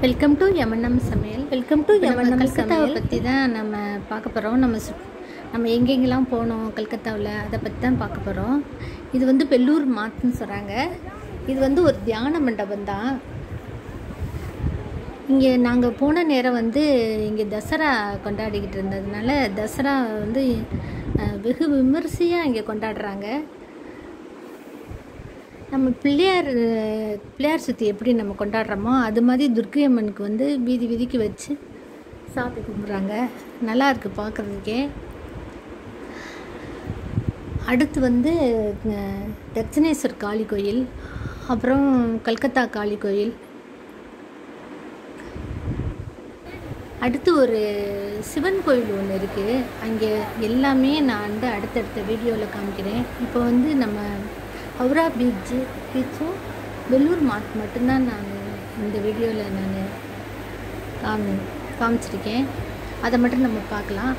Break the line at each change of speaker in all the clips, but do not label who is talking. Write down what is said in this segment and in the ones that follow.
Welcome to MNM சமையல் welcome to MNM கல்கத்தாவை
சமையல்.
பற்றி தான் நம்ம பார்க்க போகிறோம் நம்ம சு- நம்ம எங்கெங்கெல்லாம் போனோம் கல்கத்தாவில் அதை பற்றி தான் பார்க்க போகிறோம் இது வந்து பெல்லூர் மாத்துன்னு சொல்கிறாங்க இது வந்து ஒரு தியான மண்டபம் தான் இங்கே நாங்கள் போன நேரம் வந்து இங்கே தசரா கொண்டாடிக்கிட்டு இருந்ததுனால தசரா வந்து அஹ், வெகு விமரிசையாக இங்கே கொண்டாடுறாங்க நம்ம பிள்ளையார் அஹ், பிள்ளையார் சுற்றி எப்படி நம்ம கொண்டாடுறோமோ அது மாதிரி துர்க்கை அம்மனுக்கு வந்து வீதி வீதிக்கு வச்சு சாமி கும்பிட்றாங்க நல்லா இருக்கு பார்க்குறதுக்கே அடுத்து வந்து அஹ், தட்சிணேஸ்வர் காளி கோயில் அப்புறம் கல்கத்தா காளி கோயில் அடுத்து ஒரு சிவன் கோயில் ஒன்று இருக்குது அங்கே எல்லாமே நான் வந்து அடுத்தடுத்த வீடியோவில் காமிக்கிறேன் இப்போ வந்து நம்ம ஹவுரா பீச்சு பீச்சும் வெள்ளூர் மார்க் மட்டும்தான் நான் இந்த வீடியோவில் நான் காமி காமிச்சிருக்கேன் அதை மட்டும் நம்ம பார்க்கலாம்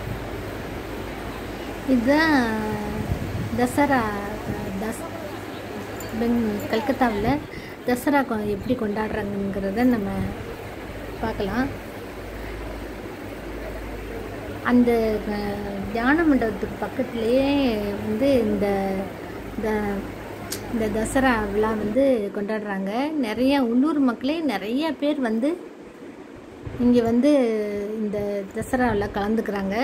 இதுதான் தசரா தஸ் பெங் கல்கத்தாவில் தசரா கொ- எப்படி கொண்டாடுறாங்கங்கிறத நம்ம பார்க்கலாம் அந்த அஹ், தியான மண்டபத்துக்கு பக்கத்துலேயே வந்து இந்த இந்த- இந்த தசரா விழா வந்து கொண்டாடுறாங்க நிறைய உள்ளூர் மக்களே நிறைய பேர் வந்து இங்கே வந்து இந்த தசராவில் கலந்துக்கிறாங்க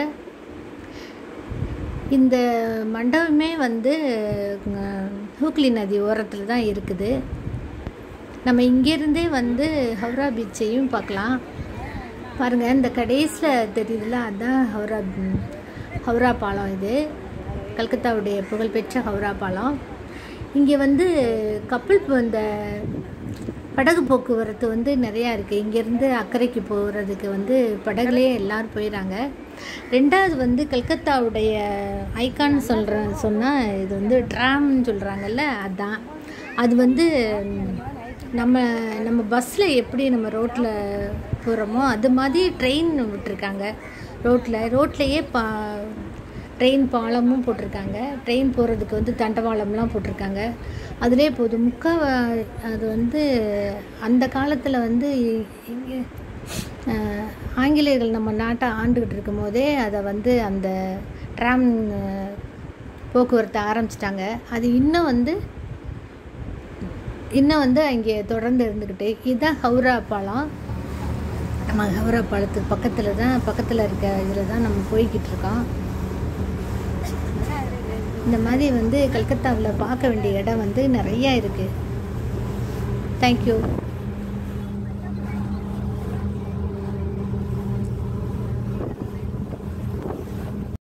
இந்த மண்டபமே வந்து அஹ், ஹூக்ளி நதி ஓரத்தில் தான் இருக்குது நம்ம இங்கேருந்தே வந்து ஹவுரா பீச்சையும் பார்க்கலாம் பாருங்கள் இந்த கடைசியில் தெரியுதுல அதுதான் ஹவுரா ஹவுரா பாலம் இது கல்கத்தாவுடைய புகழ்பெற்ற ஹவுரா பாலம் இங்கே வந்து கப்பல் போ- இந்த படகு போக்குவரத்து வந்து நிறையா இருக்குது இங்கேருந்து அக்கறைக்கு போகிறதுக்கு வந்து படகுலேயே எல்லோரும் போயிடறாங்க ரெண்டாவது வந்து கல்கத்தாவுடைய ஐகான் சொல்கிற சொன்னால் இது வந்து ட்ராம்னு சொல்கிறாங்கல்ல அதான் அது வந்து ம், நம்ம நம்ம பஸ்ஸில் எப்படி நம்ம ரோட்டில் போகிறோமோ அது மாதிரி ட்ரெயின் விட்டுருக்காங்க ரோட்டில் ரோட்லேயே பா ட்ரெயின் பாலமும் போட்டிருக்காங்க ட்ரெயின் போகிறதுக்கு வந்து தண்டவாளம்லாம் போட்டிருக்காங்க அதிலே போதும் முக்கால் அது வந்து அந்த காலத்தில் வந்து இங்கே அஹ், ஆங்கிலேயர்கள் நம்ம நாட்டை ஆண்டுகிட்டு இருக்கும் போதே அதை வந்து அந்த ட்ராம் அஹ், போக்குவரத்தை ஆரம்பிச்சிட்டாங்க அது இன்னும் வந்து இன்னும் வந்து அங்கே தொடர்ந்து இருந்துக்கிட்டு இதுதான் ஹவுரா பாலம் நம்ம ஹவுரா பாலத்துக்கு பக்கத்தில் தான் பக்கத்தில் இருக்க இதில் தான் நம்ம போய்கிட்டு இருக்கோம் இந்த மாதிரி வந்து கல்கத்தாவில் பார்க்க வேண்டிய இடம் வந்து நிறையா இருக்குது தேங்க்யூ